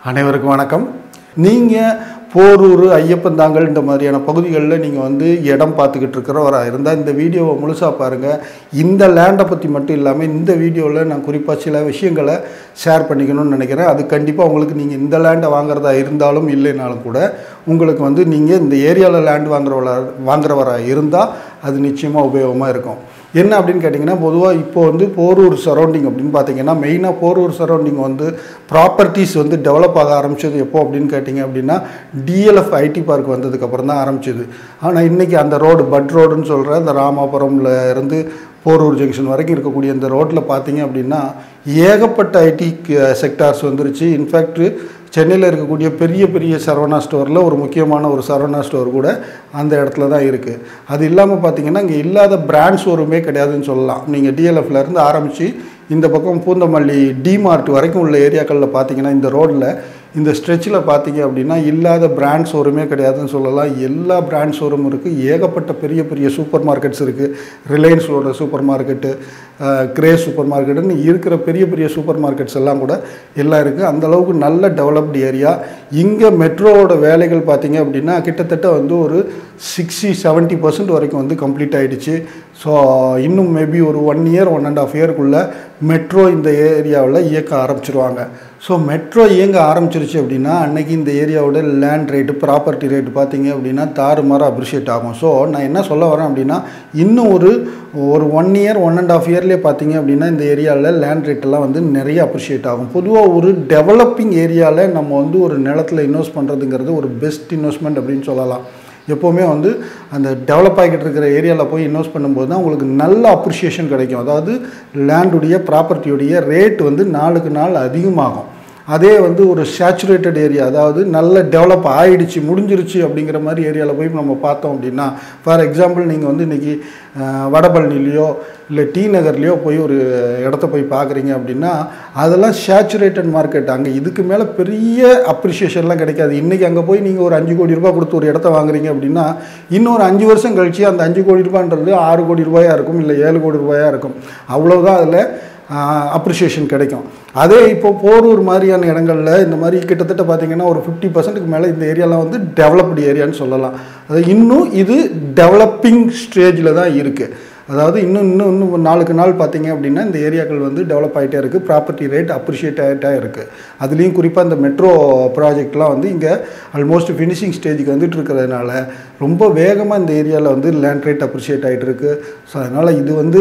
அனைவருக்கும் வணக்கம் நீங்கள் போரூர் ஐயப்பந்தாங்கல் இந்த மாதிரியான பகுதிகளில் நீங்கள் வந்து இடம் பார்த்துக்கிட்டு இருக்கிறவராக இருந்தால் இந்த வீடியோவை முழுசாக பாருங்கள் இந்த லேண்டை பற்றி மட்டும் இல்லாமல் இந்த வீடியோவில் நான் குறிப்பாக சில விஷயங்களை ஷேர் பண்ணிக்கணும்னு நினைக்கிறேன் அது கண்டிப்பாக உங்களுக்கு நீங்கள் இந்த லேண்டை வாங்குறதா இருந்தாலும் இல்லைனாலும் கூட உங்களுக்கு வந்து நீங்கள் இந்த ஏரியாவில் லேண்ட் வாங்குறவரா வாங்குறவராக இருந்தால் அது நிச்சயமாக உபயோகமாக இருக்கும் என்ன அப்படின்னு கேட்டிங்கன்னா பொதுவாக இப்போ வந்து போரூர் சரௌண்டிங் அப்படின்னு பார்த்தீங்கன்னா மெயினாக போரூர் சரௌண்டிங் வந்து ப்ராப்பர்ட்டிஸ் வந்து டெவலப் ஆக ஆரம்பிச்சது எப்போ அப்படின்னு கேட்டிங்க அப்படின்னா டிஎல்எஃப் ஐடி பார்க் வந்ததுக்கப்புறம் தான் ஆரம்பிச்சது ஆனால் இன்றைக்கி அந்த ரோடு பட் ரோடுன்னு சொல்கிற அந்த ராமாபுரம்ல இருந்து போரூர் ஜங்ஷன் வரைக்கும் இருக்கக்கூடிய இந்த ரோட்டில் பார்த்தீங்க அப்படின்னா ஏகப்பட்ட ஐடி செக்டார்ஸ் வந்துருச்சு இன்ஃபேக்ட் சென்னையில் இருக்கக்கூடிய பெரிய பெரிய சரவணா ஸ்டோரில் ஒரு முக்கியமான ஒரு சரவணா ஸ்டோர் கூட அந்த இடத்துல தான் இருக்குது அது இல்லாமல் பார்த்தீங்கன்னா இங்கே இல்லாத பிராண்ட் ஷோரூமே கிடையாதுன்னு சொல்லலாம் நீங்கள் டிஎல்எஃப்ல இருந்து ஆரம்பித்து இந்த பக்கம் பூந்தமல்லி டிமார்ட் வரைக்கும் உள்ள ஏரியாக்களில் பார்த்தீங்கன்னா இந்த ரோட்டில் இந்த ஸ்ட்ரெச்சில் பார்த்தீங்க அப்படின்னா இல்லாத பிராண்ட் ஷோரூமே கிடையாதுன்னு சொல்லலாம் எல்லா பிராண்ட் ஷோரூம் இருக்குது ஏகப்பட்ட பெரிய பெரிய சூப்பர் மார்க்கெட்ஸ் இருக்குது ரிலையன்ஸோட சூப்பர் மார்க்கெட்டு கிரே சூப்பர் மார்க்கெட்டுன்னு இருக்கிற பெரிய பெரிய சூப்பர் மார்க்கெட்ஸ் எல்லாம் கூட எல்லாம் இருக்குது அந்த அளவுக்கு நல்ல டெவலப்டு ஏரியா இங்கே மெட்ரோவோட வேலைகள் பார்த்தீங்க அப்படின்னா கிட்டத்தட்ட வந்து ஒரு சிக்ஸ்டி செவன்ட்டி பர்சன்ட் வரைக்கும் வந்து கம்ப்ளீட் ஆகிடுச்சு ஸோ இன்னும் மேபி ஒரு one year one and half இயர்க்குள்ளே மெட்ரோ இந்த ஏரியாவில் இயக்க ஆரம்பிச்சிருவாங்க ஸோ மெட்ரோ இயங்க ஆரம்பிச்சிருச்சு அப்படின்னா அன்னைக்கு இந்த ஏரியாவோட லேண்ட் ரேட்டு ப்ராப்பர்ட்டி ரேட்டு பார்த்தீங்க அப்படின்னா தாறுமாறாக அப்ரிஷியேட் ஆகும் ஸோ நான் என்ன சொல்ல வரேன் அப்படின்னா இன்னும் ஒரு ஒரு one year one and half இயர்லேயே பார்த்தீங்க அப்படின்னா இந்த ஏரியாவில் லேண்ட் ரேட்டெல்லாம் வந்து நிறைய அப்ரிஷியேட் ஆகும் பொதுவாக ஒரு டெவலப்பிங் ஏரியாவில் நம்ம வந்து ஒரு நிலத்தில் இன்வெஸ்ட் பண்ணுறதுங்கிறது ஒரு பெஸ்ட் இன்வெஸ்ட்மெண்ட் அப்படின்னு சொல்லலாம் எப்போவுமே வந்து அந்த டெவலப் ஆகிக்கிட்டு இருக்கிற ஏரியாவில் போய் இன்வெஸ்ட் பண்ணும்போது தான் உங்களுக்கு நல்ல அப்ரிஷியேஷன் கிடைக்கும் அதாவது லேண்டுடைய ப்ராப்பர்ட்டியுடைய ரேட் வந்து நாளுக்கு நாள் அதிகமாகும் அதே வந்து ஒரு சேச்சுரேட்டட் ஏரியா அதாவது நல்ல டெவலப் ஆயிடுச்சு முடிஞ்சிருச்சு அப்படிங்கிற மாதிரி ஏரியாவில் போய் நம்ம பார்த்தோம் அப்படின்னா ஃபார் எக்ஸாம்பிள் நீங்கள் வந்து இன்றைக்கி வடபழனிலையோ இல்லை டி நகர்லேயோ போய் ஒரு இடத்த போய் பார்க்குறீங்க அப்படின்னா அதெல்லாம் சேச்சுரேட்டட் மார்க்கெட் அங்கே இதுக்கு மேலே பெரிய அப்ரிஷியேஷன்லாம் கிடைக்காது இன்றைக்கி அங்கே போய் நீங்கள் ஒரு அஞ்சு கோடி ரூபாய் கொடுத்து ஒரு இடத்த வாங்குறீங்க அப்படின்னா இன்னொரு அஞ்சு வருஷம் கழிச்சு அந்த அஞ்சு கோடி ரூபான்றது ஆறு கோடி ரூபாயாக இருக்கும் இல்லை ஏழு கோடி ரூபாயாக இருக்கும் அவ்வளோதான் அதில் அப்ரிஷியேஷன் கிடைக்கும் அதே இப்போ போரூர் மாதிரியான இடங்களில் இந்த மாதிரி கிட்டத்தட்ட பார்த்தீங்கன்னா ஒரு ஃபிஃப்டி பர்சன்ட்டுக்கு மேலே இந்த ஏரியாலாம் வந்து டெவலப்டு ஏரியான்னு சொல்லலாம் அது இன்னும் இது டெவலப்பிங் ஸ்டேஜில் தான் இருக்குது அதாவது இன்னும் இன்னும் இன்னும் நாளுக்கு நாள் பார்த்தீங்க அப்படின்னா இந்த ஏரியாக்கள் வந்து டெவலப் ஆகிட்டே இருக்குது ப்ராப்பர்ட்டி ரேட் அப்ரிஷியேட் ஆகிட்டே இருக்குது அதுலேயும் குறிப்பாக இந்த மெட்ரோ ப்ராஜெக்ட்லாம் வந்து இங்கே ஆல்மோஸ்ட் ஃபினிஷிங் ஸ்டேஜுக்கு வந்துட்டு இருக்கிறதுனால ரொம்ப வேகமாக இந்த ஏரியாவில் வந்து லேண்ட் ரேட் அப்ரிஷியேட் ஆகிட்டு இருக்குது ஸோ அதனால் இது வந்து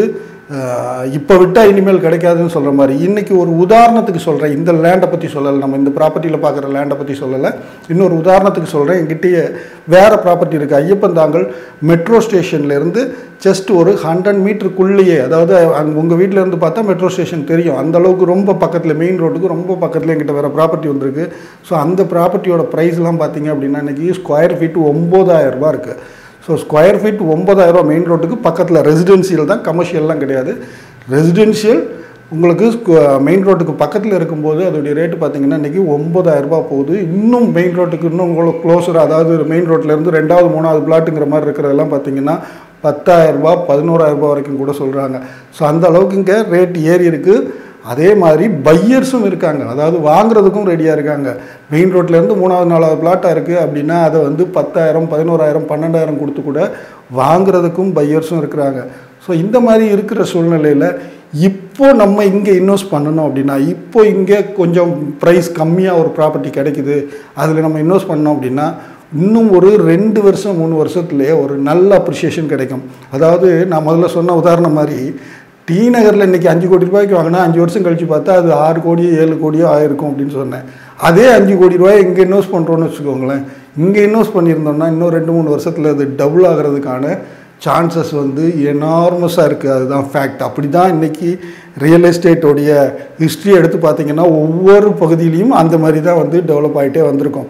இப்போ விட்டால் இனிமேல் கிடைக்காதுன்னு சொல்கிற மாதிரி இன்றைக்கி ஒரு உதாரணத்துக்கு சொல்கிறேன் இந்த லேண்டை பற்றி சொல்லலை நம்ம இந்த ப்ராப்பர்ட்டியில் பார்க்குற லேண்டை பற்றி சொல்லலை இன்னொரு உதாரணத்துக்கு சொல்கிறேன் என்கிட்டயே வேறு ப்ராப்பர்ட்டி இருக்குது ஐயப்பந்தாங்கல் மெட்ரோ ஸ்டேஷன்லேருந்து ஜஸ்ட் ஒரு ஹண்ட்ரட் மீட்டருக்குள்ளேயே அதாவது அங்கே உங்கள் வீட்டில் இருந்து பார்த்தா மெட்ரோ ஸ்டேஷன் தெரியும் அந்த அளவுக்கு ரொம்ப பக்கத்தில் மெயின் ரோட்டுக்கு ரொம்ப பக்கத்தில் எங்கிட்ட வேறு ப்ராப்பர்ட்டி வந்திருக்கு ஸோ அந்த ப்ராப்பர்ட்டியோட ப்ரைஸ்லாம் பார்த்தீங்க அப்படின்னா இன்றைக்கி ஸ்கொயர் ஃபீட் ஒம்பதாயிரம் ரூபா இருக்குது ஸோ ஸ்கொயர் ஃபீட் ஒம்பதாயிரரூவா மெயின் ரோட்டுக்கு பக்கத்தில் ரெசிடென்சியல் தான் கமர்ஷியல்லாம் கிடையாது ரெசிடென்ஷியல் உங்களுக்கு மெயின் ரோட்டுக்கு பக்கத்தில் இருக்கும்போது அதோடைய ரேட்டு பார்த்தீங்கன்னா இன்றைக்கி ஒம்பதாயிரரூபா போகுது இன்னும் மெயின் ரோட்டுக்கு இன்னும் உங்களுக்கு க்ளோஸர் அதாவது மெயின் ரோட்லேருந்து ரெண்டாவது மூணாவது பிளாட்டுங்கிற மாதிரி இருக்கிறதெல்லாம் பார்த்தீங்கன்னா பத்தாயிரரூபா பதினோராயிரரூபா வரைக்கும் கூட சொல்கிறாங்க ஸோ அந்த அளவுக்கு இங்கே ரேட் ஏறி இருக்குது அதே மாதிரி பையர்ஸும் இருக்காங்க அதாவது வாங்குறதுக்கும் ரெடியாக இருக்காங்க மெயின் ரோட்லேருந்து மூணாவது நாலாவது பிளாட்டாக இருக்குது அப்படின்னா அதை வந்து பத்தாயிரம் பதினோராயிரம் பன்னெண்டாயிரம் கொடுத்து கூட வாங்குறதுக்கும் பையர்ஸும் இருக்கிறாங்க ஸோ இந்த மாதிரி இருக்கிற சூழ்நிலையில் இப்போ நம்ம இங்கே இன்வெஸ்ட் பண்ணணும் அப்படின்னா இப்போ இங்கே கொஞ்சம் ப்ரைஸ் கம்மியாக ஒரு ப்ராப்பர்ட்டி கிடைக்குது அதில் நம்ம இன்வெஸ்ட் பண்ணோம் அப்படின்னா இன்னும் ஒரு ரெண்டு வருஷம் மூணு வருஷத்துலேயே ஒரு நல்ல அப்ரிஷியேஷன் கிடைக்கும் அதாவது நான் முதல்ல சொன்ன உதாரணம் மாதிரி டி நகரில் இன்றைக்கி அஞ்சு கோடி ரூபாய்க்கு வாங்கினா அஞ்சு வருஷம் கழித்து பார்த்தா அது ஆறு கோடியோ ஏழு கோடியோ ஆயிருக்கும் அப்படின்னு சொன்னேன் அதே அஞ்சு கோடி ரூபாய் இங்கே இன்வெஸ்ட் பண்ணுறோன்னு வச்சுக்கோங்களேன் இங்கே இன்வெஸ்ட் பண்ணியிருந்தோம்னா இன்னும் ரெண்டு மூணு வருஷத்தில் அது டபுள் ஆகிறதுக்கான சான்சஸ் வந்து எனார்மஸாக இருக்குது அதுதான் ஃபேக்ட் அப்படி தான் இன்றைக்கி ரியல் எஸ்டேட்டோடைய ஹிஸ்ட்ரி எடுத்து பார்த்திங்கன்னா ஒவ்வொரு பகுதியிலையும் அந்த மாதிரி தான் வந்து டெவலப் ஆகிட்டே வந்திருக்கும்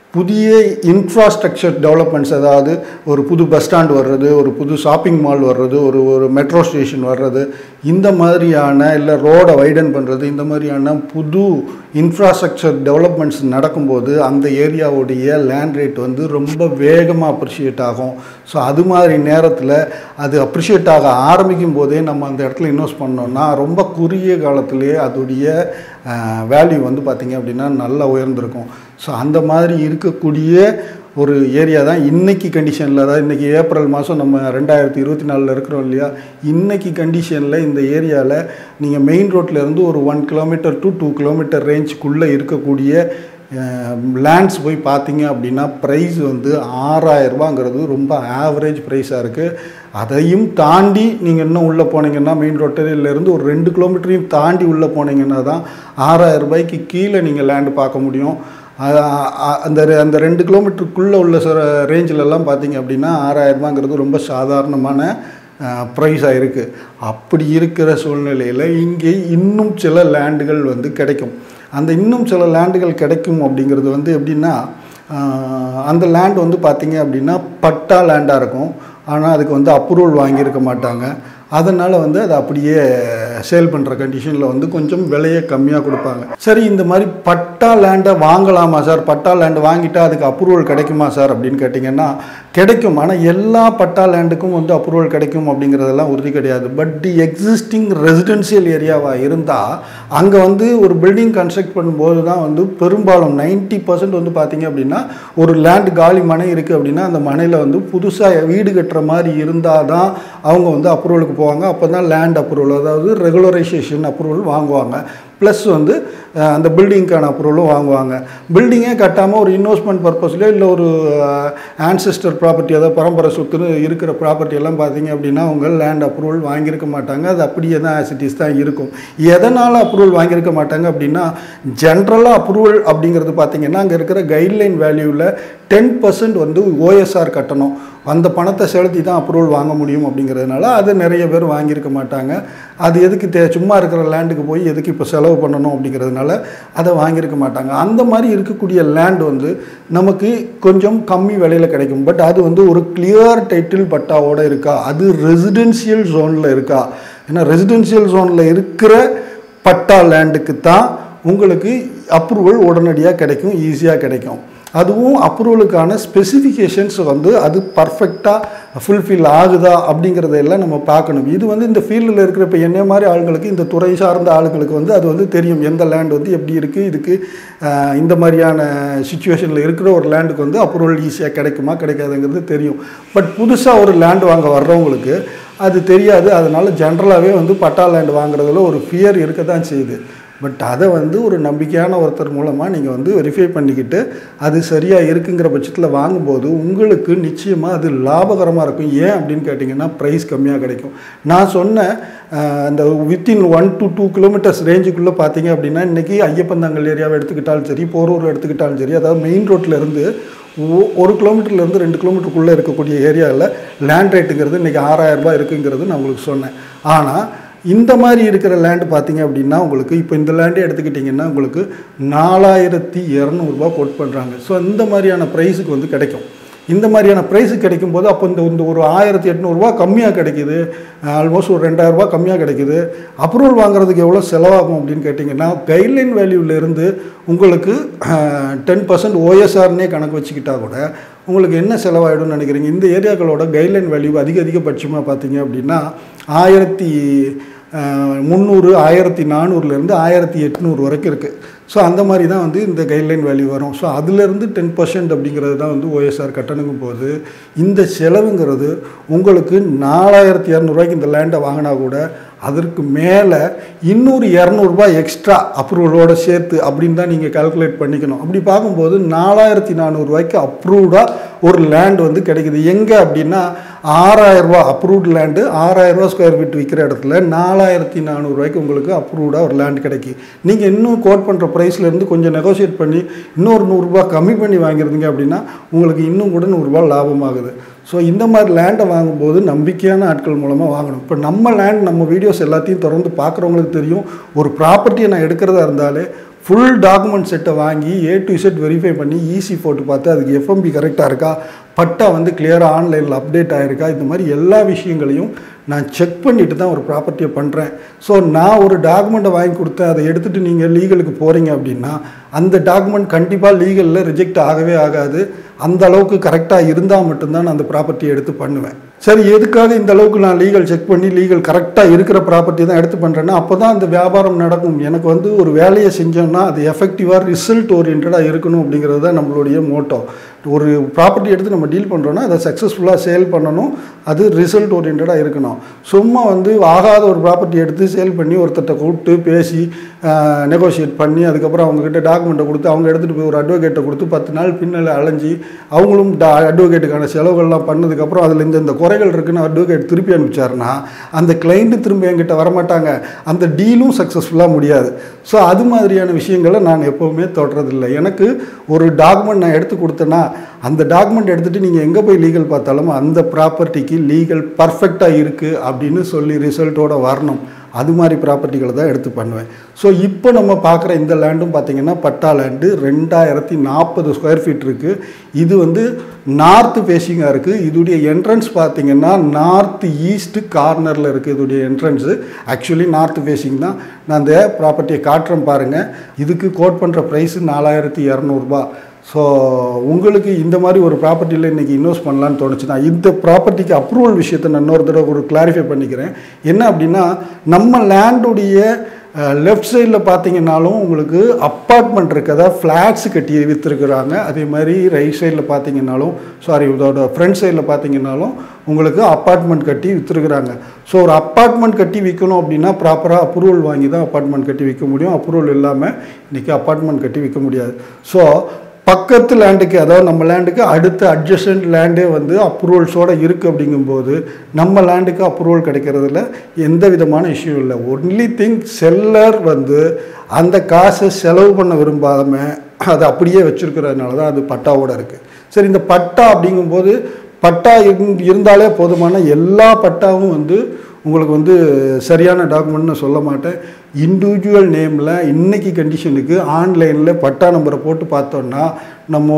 புதிய இன்ஃப்ராஸ்ட்ரக்சர் டெவலப்மெண்ட்ஸ் அதாவது ஒரு புது பஸ் ஸ்டாண்ட் வர்றது ஒரு புது ஷாப்பிங் மால் வர்றது ஒரு ஒரு மெட்ரோ ஸ்டேஷன் வர்றது இந்த மாதிரியான இல்லை ரோடை வைடன் பண்ணுறது இந்த மாதிரியான புது இன்ஃப்ராஸ்ட்ரக்சர் டெவலப்மெண்ட்ஸ் நடக்கும்போது அந்த ஏரியாவுடைய லேண்ட் ரேட் வந்து ரொம்ப வேகமாக அப்ரிஷியேட் ஆகும் ஸோ அது மாதிரி நேரத்தில் அது அப்ரிஷியேட் ஆக ஆரம்பிக்கும் போதே நம்ம அந்த இடத்துல இன்வெஸ்ட் பண்ணோம்னா ரொம்ப குறுகிய காலத்திலேயே அதோடைய வேல்யூ வந்து பார்த்திங்க அப்படின்னா நல்லா உயர்ந்திருக்கும் ஸோ அந்த மாதிரி இருக்கக்கூடிய ஒரு ஏரியா தான் இன்னைக்கு கண்டிஷனில் அதாவது இன்றைக்கி ஏப்ரல் மாதம் நம்ம ரெண்டாயிரத்தி இருபத்தி நாலில் இருக்கிறோம் இல்லையா இன்னைக்கு கண்டிஷனில் இந்த ஏரியாவில் நீங்கள் மெயின் ரோட்லேருந்து ஒரு one kilometre to two kilometre ரேஞ்சுக்குள்ளே இருக்கக்கூடிய லேண்ட்ஸ் போய் பார்த்தீங்க அப்படின்னா ப்ரைஸ் வந்து ஆறாயிரரூபாங்கிறது ரொம்ப ஆவரேஜ் ப்ரைஸாக இருக்குது அதையும் தாண்டி நீங்கள் இன்னும் உள்ளே போனீங்கன்னா மெயின் ரோட்டிலேருந்து ஒரு ரெண்டு கிலோமீட்டரையும் தாண்டி உள்ளே போனீங்கன்னா தான் ஆறாயிரம் ரூபாய்க்கு கீழே நீங்கள் லேண்டு பார்க்க முடியும் அ- அ- அந்த ரெ- அந்த ரெண்டு கிலோமீட்டருக்குள்ளே உள்ள ரேஞ்சிலெல்லாம் பார்த்தீங்க அப்படின்னா ஆறாயிரரூபாங்கிறது ரொம்ப சாதாரணமான ப்ரைஸாக இருக்குது அப்படி இருக்கிற சூழ்நிலையில் இங்கே இன்னும் சில லேண்டுகள் வந்து கிடைக்கும் அந்த இன்னும் சில லேண்டுகள் கிடைக்கும் அப்படிங்கிறது வந்து எப்படின்னா ஆஹ், அந்த லேண்ட் வந்து பார்த்தீங்க அப்படின்னா பட்டா லேண்டாக இருக்கும் ஆனால் அதுக்கு வந்து அப்ரூவல் வாங்கியிருக்க மாட்டாங்க அதனால் வந்து அதை அப்படியே சேல் பண்ணுற கண்டிஷனில் வந்து கொஞ்சம் விலையை கம்மியாக கொடுப்பாங்க சரி இந்த மாதிரி பட்டா லேண்டை வாங்கலாமா சார் பட்டா லேண்டு வாங்கிட்டா அதுக்கு அப்ரூவல் கிடைக்குமா சார் அப்படின்னு கேட்டிங்கன்னா கிடைக்கும் ஆனால் எல்லா பட்டா லேண்டுக்கும் வந்து அப்ரூவல் கிடைக்கும் அப்படிங்கிறதெல்லாம் உறுதி கிடையாது பட் தி எக்ஸிஸ்டிங் ரெசிடென்ஷியல் ஏரியாவாக இருந்தால் அங்கே வந்து ஒரு பில்டிங் கன்ஸ்ட்ரக்ட் பண்ணும்போது தான் வந்து பெரும்பாலும் 90% பர்சன்ட் வந்து பார்த்தீங்க அப்படின்னா ஒரு லேண்ட் காலி மனை இருக்குது அப்படின்னா அந்த மனையில் வந்து புதுசாக வீடு கட்டுற மாதிரி இருந்தால் தான் அவங்க வந்து அப்ரூவலுக்கு போவாங்க அப்போ தான் லேண்ட் அப்ரூவல் அதாவது ரெகுலரைசேஷன் அப்ரூவல் வாங்குவாங்க ப்ளஸ் வந்து அஹ், அந்த பில்டிங்க்கான அப்ரூவலும் வாங்குவாங்க பில்டிங்கே கட்டாமல் ஒரு இன்வெஸ்ட்மெண்ட் பர்பஸ்லையோ இல்லை ஒரு ஆன்செஸ்டர் ப்ராப்பர்ட்டி அதாவது பரம்பரை சொத்துன்னு இருக்கிற ப்ராப்பர்ட்டி எல்லாம் பார்த்தீங்க அப்படின்னா அவங்க லேண்ட் அப்ரூவல் வாங்கியிருக்க மாட்டாங்க அது அப்படியே தான் ஆசிட்டிஸ் தான் இருக்கும் எதனால் அப்ரூவல் வாங்கியிருக்க மாட்டாங்க அப்படின்னா ஜென்ரலாக அப்ரூவல் அப்படிங்கிறது பார்த்தீங்கன்னா அங்கே இருக்கிற கைட்லைன் வேல்யூவில் டென் பர்சன்ட் வந்து ஓஎஸ்ஆர் கட்டணும் அந்த பணத்தை செலுத்தி தான் அப்ரூவல் வாங்க முடியும் அப்படிங்கிறதுனால அதை நிறைய பேர் வாங்கியிருக்க மாட்டாங்க அது எதுக்கு தே சும்மா இருக்கிற லேண்டுக்கு போய் எதுக்கு இப்போ செலவு பண்ணணும் அப்படிங்கிறதுனால அதை வாங்கியிருக்க மாட்டாங்க அந்த மாதிரி இருக்கக்கூடிய லேண்ட் வந்து நமக்கு கொஞ்சம் கம்மி விலையில் கிடைக்கும் பட் அது வந்து ஒரு கிளியர் டைட்டில் பட்டாவோட இருக்கா அது ரெசிடென்ஷியல் ஜோனில் இருக்கா ஏன்னா ரெசிடென்ஷியல் ஜோனில் இருக்கிற பட்டா லேண்டுக்கு தான் உங்களுக்கு அப்ரூவல் உடனடியாக கிடைக்கும் ஈஸியாக கிடைக்கும் அதுவும் அப்ரூவலுக்கான ஸ்பெசிஃபிகேஷன்ஸ் வந்து அது பர்ஃபெக்டாக ஃபுல்ஃபில் ஆகுதா அப்படிங்கிறதையெல்லாம் நம்ம பார்க்கணும் இது வந்து இந்த ஃபீல்டில் இருக்கிற இப்போ என்ன மாதிரி ஆளுங்களுக்கு இந்த துறை சார்ந்த ஆளுங்களுக்கு வந்து அது வந்து தெரியும் எந்த லேண்ட் வந்து எப்படி இருக்குது இதுக்கு ஆஹ், இந்த மாதிரியான சுச்சுவேஷனில் இருக்கிற ஒரு லேண்டுக்கு வந்து அப்ரூவல் ஈஸியாக கிடைக்குமா கிடைக்காதுங்கிறது தெரியும் பட் புதுசாக ஒரு லேண்ட் வாங்க வர்றவங்களுக்கு அது தெரியாது அதனால ஜென்ரலாகவே வந்து பட்டா லேண்ட் வாங்குறதுல ஒரு ஃபியர் இருக்க தான் செய்யுது பட் அதை வந்து ஒரு நம்பிக்கையான ஒருத்தர் மூலமாக நீங்கள் வந்து வெரிஃபை பண்ணிக்கிட்டு அது சரியாக இருக்குங்கிற பட்சத்தில் வாங்கும்போது உங்களுக்கு நிச்சயமாக அது லாபகரமாக இருக்கும் ஏன் அப்படின்னு கேட்டிங்கன்னா ப்ரைஸ் கம்மியாக கிடைக்கும் நான் சொன்ன அஹ், அந்த within one to two kilometres ரேஞ்சுக்குள்ளே பார்த்தீங்க அப்படின்னா இன்றைக்கி ஐயப்பந்தாங்கல் ஏரியாவை எடுத்துக்கிட்டாலும் சரி போரூர் எடுத்துக்கிட்டாலும் சரி அதாவது மெயின் ரோட்டில் இருந்து ஒ- ஒரு கிலோமீட்டர்லேருந்து ரெண்டு கிலோமீட்டருக்குள்ளே இருக்கக்கூடிய ஏரியாவில் லேண்ட் ரேட்டுங்கிறது இன்றைக்கி ஆறாயிரம் ரூபாய் இருக்குங்கிறது நான் உங்களுக்கு சொன்னேன் ஆனால் இந்த மாதிரி இருக்கிற லேண்டு பார்த்தீங்க அப்படின்னா உங்களுக்கு இப்போ இந்த லேண்டே எடுத்துக்கிட்டிங்கன்னா உங்களுக்கு நாலாயிரத்தி இரநூறுபா கோட் பண்ணுறாங்க ஸோ இந்த மாதிரியான ப்ரைஸுக்கு வந்து கிடைக்கும் இந்த மாதிரியான ப்ரைஸு கிடைக்கும் போது அப்போ இந்த இந்த ஒரு ஆயிரத்தி எட்நூறுபா கம்மியாக கிடைக்குது ஆல்மோஸ்ட் ஒரு ரெண்டாயிரரூபா கம்மியாக கிடைக்குது அப்ரூவல் வாங்குறதுக்கு எவ்வளோ செலவாகும் அப்படின்னு கேட்டிங்கன்னா கைட்லைன் வேல்யூலேருந்து உங்களுக்கு டென் பர்சன்ட் ஓஎஸ்ஆர்னே கணக்கு வச்சுக்கிட்டா கூட உங்களுக்கு என்ன செலவாயிடும்னு நினைக்கிறீங்க இந்த ஏரியாக்களோட கைட்லைன் வேல்யூ அதிக அதிகபட்சமாக பார்த்தீங்க அப்படின்னா ஆயிரத்தி முந்நூறு ஆயிரத்தி நானூறுலேருந்து ஆயிரத்தி எட்நூறு வரைக்கும் இருக்குது ஸோ அந்த மாதிரி தான் வந்து இந்த கைட்லைன் வேல்யூ வரும் ஸோ அதுலேருந்து டென் பர்சன்ட் அப்படிங்கிறது தான் வந்து ஓஎஸ்ஆர் கட்டணுங்கும் போது இந்த செலவுங்கிறது உங்களுக்கு நாலாயிரத்தி இரநூறுவாய்க்கு இந்த லேண்டை வாங்கினா கூட அதற்கு மேலே இன்னொரு இரநூறுபா எக்ஸ்ட்ரா அப்ரூவலோட சேர்த்து அப்படின்னு தான் நீங்கள் கால்குலேட் பண்ணிக்கணும் அப்படி பார்க்கும்போது நாலாயிரத்தி நானூறுரூவாய்க்கு அப்ரூவ்டாக ஒரு லேண்ட் வந்து கிடைக்குது எங்கே அப்படின்னா ஆறாயிரரூபா அப்ரூவ்டு லேண்டு ஆறாயிரரூபா ஸ்கொயர் ஃபீட் விற்கிற இடத்துல நாலாயிரத்தி நானூறுரூவாய்க்கு உங்களுக்கு அப்ரூவ்டாக ஒரு லேண்ட் கிடைக்கி நீங்கள் இன்னும் கோட் பண்ணுற ப்ரைஸ்லேருந்து கொஞ்சம் நெகோஷியேட் பண்ணி இன்னொரு நூறுரூபா கம்மி பண்ணி வாங்கியிருந்தீங்க அப்படின்னா உங்களுக்கு இன்னும் கூட நூறுரூபா லாபமாகுது ஸோ இந்த மாதிரி லேண்டை வாங்கும்போது நம்பிக்கையான ஆட்கள் மூலமாக வாங்கணும் இப்போ நம்ம லேண்ட் நம்ம வீடியோஸ் எல்லாத்தையும் தொடர்ந்து பார்க்குறவங்களுக்கு தெரியும் ஒரு ப்ராப்பர்ட்டியை நான் எடுக்கிறதா இருந்தாலே ஃபுல் டாக்குமெண்ட் செட்டை வாங்கி ஏ டு செட் வெரிஃபை பண்ணி ஈஸி போட்டு பார்த்து அதுக்கு எஃப்எம்பி கரெக்டாக இருக்கா பட்டா வந்து கிளியராக ஆன்லைனில் அப்டேட் ஆகிருக்கா இந்த மாதிரி எல்லா விஷயங்களையும் நான் செக் பண்ணிட்டு தான் ஒரு ப்ராப்பர்ட்டியை பண்ணுறேன் ஸோ நான் ஒரு டாக்குமெண்ட்டை வாங்கி கொடுத்தேன் அதை எடுத்துகிட்டு நீங்கள் லீகலுக்கு போகிறீங்க அப்படின்னா அந்த டாக்குமெண்ட் கண்டிப்பாக லீகலில் ரிஜெக்ட் ஆகவே ஆகாது அந்த அளவுக்கு கரெக்டாக இருந்தால் மட்டும்தான் நான் அந்த ப்ராப்பர்ட்டியை எடுத்து பண்ணுவேன் சரி எதுக்காக இந்த அளவுக்கு நான் லீகல் செக் பண்ணி லீகல் கரெக்டாக இருக்கிற ப்ராப்பர்ட்டி தான் எடுத்து பண்ணுறேன்னா அப்போ தான் அந்த வியாபாரம் நடக்கும் எனக்கு வந்து ஒரு வேலையை செஞ்சோம்னா அது எஃபெக்டிவாக ரிசல்ட் ஓரியன்டாக இருக்கணும் அப்படிங்கிறது தான் நம்மளுடைய மோட்டோ ஒரு ப்ராப்பர்ட்டி எடுத்து நம்ம டீல் பண்ணுறோன்னா அதை சக்ஸஸ்ஃபுல்லாக சேல் பண்ணணும் அது ரிசல்ட் ஓரியன்டாக இருக்கணும் சும்மா வந்து ஆகாத ஒரு ப்ராப்பர்ட்டி எடுத்து சேல் பண்ணி ஒருத்தர்கிட்ட கூப்பிட்டு பேசி நெகோஷியேட் பண்ணி அதுக்கப்புறம் அவங்கக்கிட்ட டாக்குமெண்ட்டை கொடுத்து அவங்க எடுத்துகிட்டு போய் ஒரு அட்வொகேட்டை கொடுத்து பத்து நாள் பின்னல் அலைஞ்சி அவங்களும் டா அட்வொகேட்டுக்கான செலவுகள்லாம் பண்ணதுக்கப்புறம் அதில் இந்த இந்த குறைகள் இருக்குன்னு அட்வொகேட் திருப்பி அனுப்பிச்சாருன்னா அந்த கிளைண்ட்டு திரும்ப என்கிட்ட வரமாட்டாங்க அந்த டீலும் சக்ஸஸ்ஃபுல்லாக முடியாது ஸோ அது மாதிரியான விஷயங்களை நான் எப்போவுமே தொடரதில்லை எனக்கு ஒரு டாக்குமெண்ட் நான் எடுத்து கொடுத்தேன்னா அந்த டாக்குமெண்ட் எடுத்துகிட்டு நீங்கள் எங்கே போய் லீகல் பார்த்தாலும் அந்த ப்ராப்பர்ட்டிக்கு லீகல் பர்ஃபெக்டாக இருக்குது அப்படின்னு சொல்லி ரிசல்ட்டோட வரணும் அது மாதிரி ப்ராப்பர்ட்டிகளை தான் எடுத்து பண்ணுவேன் ஸோ இப்போ நம்ம பார்க்குற இந்த லேண்டும் பார்த்தீங்கன்னா பட்டா லேண்டு ரெண்டாயிரத்தி நாற்பது ஸ்கொயர் ஃபீட் இருக்குது இது வந்து நார்த்து ஃபேஸிங்காக இருக்குது இதோடைய என்ட்ரன்ஸ் பார்த்தீங்கன்னா நார்த் ஈஸ்ட் கார்னரில் இருக்குது இதோடைய என்ட்ரன்ஸு ஆக்சுவலி நார்த் ஃபேஸிங் தான் நான் அந்த ப்ராப்பர்ட்டியை காட்டுறேன் பாருங்கள் இதுக்கு கோட் பண்ணுற ப்ரைஸு நாலாயிரத்தி இரநூறுபா ஸோ உங்களுக்கு இந்த மாதிரி ஒரு ப்ராப்பர்ட்டியில் இன்றைக்கி இன்வெஸ்ட் பண்ணலான்னு தோணுச்சுன்னா இந்த ப்ராப்பர்ட்டிக்கு அப்ரூவல் விஷயத்தை நான் இன்னொரு தடவை ஒரு கிளாரிஃபை பண்ணிக்கிறேன் என்ன அப்படின்னா நம்ம லேண்டுடைய லெஃப்ட் சைடில் பார்த்தீங்கன்னாலும் உங்களுக்கு அப்பார்ட்மெண்ட் இருக்குது அதாவது ஃப்ளாட்ஸ் கட்டி விற்றுருக்குறாங்க அதே மாதிரி ரைட் சைடில் பார்த்தீங்கன்னாலும் சாரி இதோட ஃப்ரண்ட் சைடில் பார்த்தீங்கன்னாலும் உங்களுக்கு அப்பார்ட்மெண்ட் கட்டி விற்றுருக்குறாங்க ஸோ ஒரு அப்பார்ட்மெண்ட் கட்டி விற்கணும் அப்படின்னா ப்ராப்பராக அப்ரூவல் வாங்கி தான் அப்பார்ட்மெண்ட் கட்டி விற்க முடியும் அப்ரூவல் இல்லாமல் இன்றைக்கி அப்பார்ட்மெண்ட் கட்டி விற்க முடியாது ஸோ பக்கத்து லேண்டுக்கு அதாவது நம்ம லேண்டுக்கு அடுத்த அட்ஜஸ்டன்ட் லேண்டே வந்து அப்ரூவல்ஸோடு இருக்குது அப்படிங்கும்போது நம்ம லேண்டுக்கு அப்ரூவல் கிடைக்கிறதுல எந்த விதமான இஷ்யூ இல்லை ஒன்லி திங் செல்லர் வந்து அந்த காசை செலவு பண்ண விரும்பாமல் அதை அப்படியே வச்சுருக்கிறதுனால தான் அது பட்டாவோட இருக்குது சரி இந்த பட்டா அப்படிங்கும்போது பட்டா இருந்- இருந்தாலே போதுமான எல்லா பட்டாவும் வந்து உங்களுக்கு வந்து சரியான டாக்குமெண்ட்னு சொல்ல மாட்டேன் இண்டிவிஜுவல் நேமில் இன்னைக்கு கண்டிஷனுக்கு ஆன்லைனில் பட்டா நம்பரை போட்டு பார்த்தோன்னா நம்ம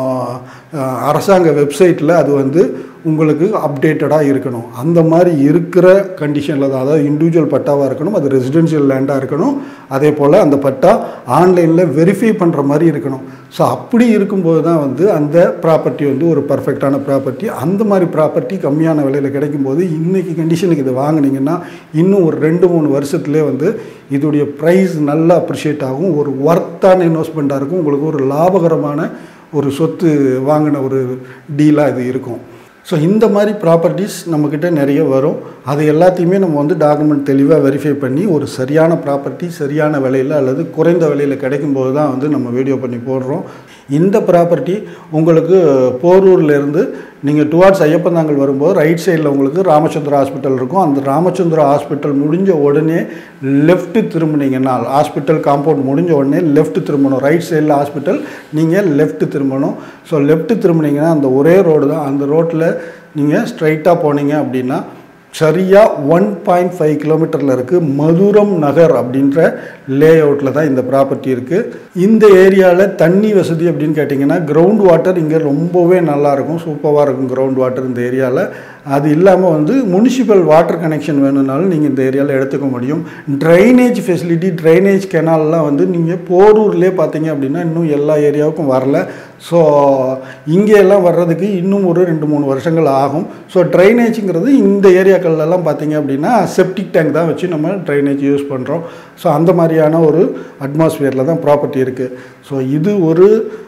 அஹ், அரசாங்க வெப்சைட்டில் அது வந்து உங்களுக்கு அப்டேட்டடாக இருக்கணும் அந்த மாதிரி இருக்கிற கண்டிஷனில் தான் அதாவது இண்டிவிஜுவல் பட்டாவாக இருக்கணும் அது ரெசிடென்ஷியல் லேண்டாக இருக்கணும் அதே போல் அந்த பட்டா ஆன்லைனில் வெரிஃபை பண்ணுற மாதிரி இருக்கணும் ஸோ அப்படி இருக்கும்போது தான் வந்து அந்த ப்ராப்பர்ட்டி வந்து ஒரு பர்ஃபெக்டான ப்ராப்பர்ட்டி அந்த மாதிரி ப்ராப்பர்ட்டி கம்மியான விலையில் கிடைக்கும்போது இன்றைக்கி கண்டிஷனுக்கு இதை வாங்குனீங்கன்னா இன்னும் ஒரு ரெண்டு மூணு வருஷத்துலேயே வந்து இதோடைய ப்ரைஸ் நல்லா அப்ரிஷியேட் ஆகும் ஒரு ஒர்த்தான இன்வெஸ்ட்மெண்ட்டாக இருக்கும் உங்களுக்கு ஒரு லாபகரமான ஒரு சொத்து வாங்கின ஒரு டீலாக இது இருக்கும் ஸோ இந்த மாதிரி ப்ராப்பர்ட்டிஸ் நம்மக்கிட்ட நிறைய வரும் அது எல்லாத்தையுமே நம்ம வந்து டாக்குமெண்ட் தெளிவாக வெரிஃபை பண்ணி ஒரு சரியான ப்ராப்பர்ட்டி சரியான விலையில் அல்லது குறைந்த விலையில் கிடைக்கும்போது தான் வந்து நம்ம வீடியோ பண்ணி போடுறோம் இந்த ப்ராப்பர்ட்டி உங்களுக்கு போரூர்லேருந்து நீங்கள் டுவார்ட்ஸ் ஐயப்பந்தாங்கல் வரும்போது ரைட் சைடில் உங்களுக்கு ராமச்சந்திரா ஹாஸ்பிட்டல் இருக்கும் அந்த ராமச்சந்திரா ஹாஸ்பிட்டல் முடிஞ்ச உடனே லெஃப்ட் திரும்பினீங்கன்னா ஹாஸ்பிட்டல் காம்பவுண்ட் முடிஞ்ச உடனே லெஃப்ட் திரும்பணும் ரைட் சைடில் ஹாஸ்பிட்டல் நீங்கள் லெஃப்ட் திரும்பணும் ஸோ லெஃப்ட் திரும்பினீங்கன்னா அந்த ஒரே ரோடு தான் அந்த ரோட்டில் நீங்கள் ஸ்ட்ரைட்டாக போனீங்க அப்படின்னா சரியாக ஒன் பாயிண்ட் ஃபைவ் கிலோமீட்டரில் இருக்குது மதுரம் நகர் அப்படின்ற லே அவுட்டில் தான் இந்த ப்ராப்பர்ட்டி இருக்குது இந்த ஏரியாவில் தண்ணி வசதி அப்படின்னு கேட்டிங்கன்னா கிரவுண்ட் வாட்டர் இங்கே ரொம்பவே நல்லாயிருக்கும் சூப்பராக இருக்கும் கிரவுண்ட் வாட்டர் இந்த ஏரியாவில் அது இல்லாமல் வந்து முனிசிபல் வாட்டர் கனெக்ஷன் வேணும்னாலும் நீங்கள் இந்த ஏரியாவில் எடுத்துக்க முடியும் ட்ரைனேஜ் ஃபெசிலிட்டி ட்ரைனேஜ் கெனால்லாம் வந்து நீங்கள் போரூர்லேயே பார்த்தீங்க அப்படின்னா இன்னும் எல்லா ஏரியாவுக்கும் வரல ஸோ இங்கே எல்லாம் வர்றதுக்கு இன்னும் ஒரு ரெண்டு மூணு வருஷங்கள் ஆகும் ஸோ ட்ரைனேஜுங்கிறது இந்த ஏரியாக்கள்லாம் பார்த்தீங்க அப்படின்னா செப்டிக் டேங்க் தான் வச்சு நம்ம ட்ரைனேஜ் யூஸ் பண்ணுறோம் ஸோ அந்த மாதிரியான ஒரு அட்மாஸ்பியரில் தான் ப்ராப்பர்ட்டி இருக்குது ஸோ இது ஒரு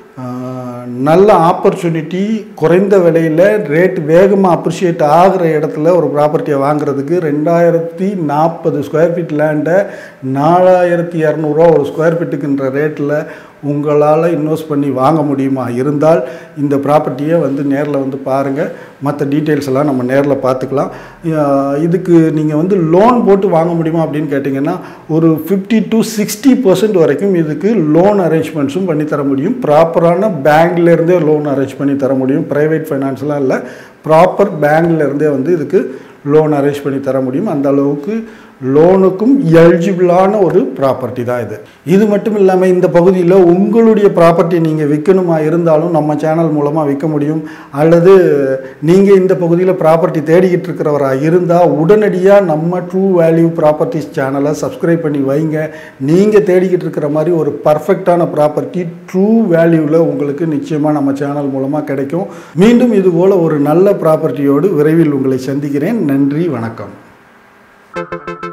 ஆஹ், நல்ல ஆப்பர்ச்சுனிட்டி குறைந்த விலையில் ரேட் வேகமாக அப்ரிஷியேட் ஆகிற இடத்துல ஒரு ப்ராப்பர்ட்டியை வாங்குறதுக்கு ரெண்டாயிரத்தி நாற்பது ஸ்கொயர் ஃபீட் லேண்டை நாலாயிரத்தி இரநூறுவா ஒரு ஸ்கொயர் ஃபீட்டுக்குன்ற ரேட்டில் உங்களால் இன்வெஸ்ட் பண்ணி வாங்க முடியுமா இருந்தால் இந்த ப்ராப்பர்ட்டியை வந்து நேரில் வந்து பாருங்கள் மற்ற டீட்டெயில்ஸ் எல்லாம் நம்ம நேரில் பார்த்துக்கலாம் அஹ் இதுக்கு நீங்கள் வந்து லோன் போட்டு வாங்க முடியுமா அப்படின்னு கேட்டிங்கன்னா ஒரு ஃபிஃப்டி டு சிக்ஸ்டி பர்சன்ட் வரைக்கும் இதுக்கு லோன் அரேஞ்ச்மெண்ட்ஸும் பண்ணி தர முடியும் ப்ராப்பரான பேங்க்லேருந்தே லோன் அரேஞ்ச் பண்ணி தர முடியும் ப்ரைவேட் ஃபைனான்ஸ்லாம் இல்லை ப்ராப்பர் பேங்க்லேருந்தே வந்து இதுக்கு லோன் அரேஞ்ச் பண்ணி தர முடியும் அந்த அளவுக்கு லோனுக்கும் எலிஜிபிளான ஒரு ப்ராப்பர்ட்டி தான் இது இது மட்டும் இல்லாமல் இந்த பகுதியில் உங்களுடைய ப்ராப்பர்ட்டி நீங்கள் விற்கணுமா இருந்தாலும் நம்ம சேனல் மூலமாக விற்க முடியும் அல்லது நீங்கள் இந்த பகுதியில் ப்ராப்பர்ட்டி தேடிக்கிட்டு இருக்கிறவராக இருந்தால் உடனடியாக நம்ம ட்ரூ வேல்யூ ப்ராப்பர்ட்டிஸ் சேனலை சப்ஸ்கிரைப் பண்ணி வைங்க நீங்கள் தேடிக்கிட்டு இருக்கிற மாதிரி ஒரு பர்ஃபெக்டான ப்ராப்பர்ட்டி ட்ரூ வேல்யூவில் உங்களுக்கு நிச்சயமாக நம்ம சேனல் மூலமாக கிடைக்கும் மீண்டும் இதுபோல் ஒரு நல்ல ப்ராப்பர்ட்டியோடு விரைவில் உங்களை சந்திக்கிறேன் நன்றி வணக்கம்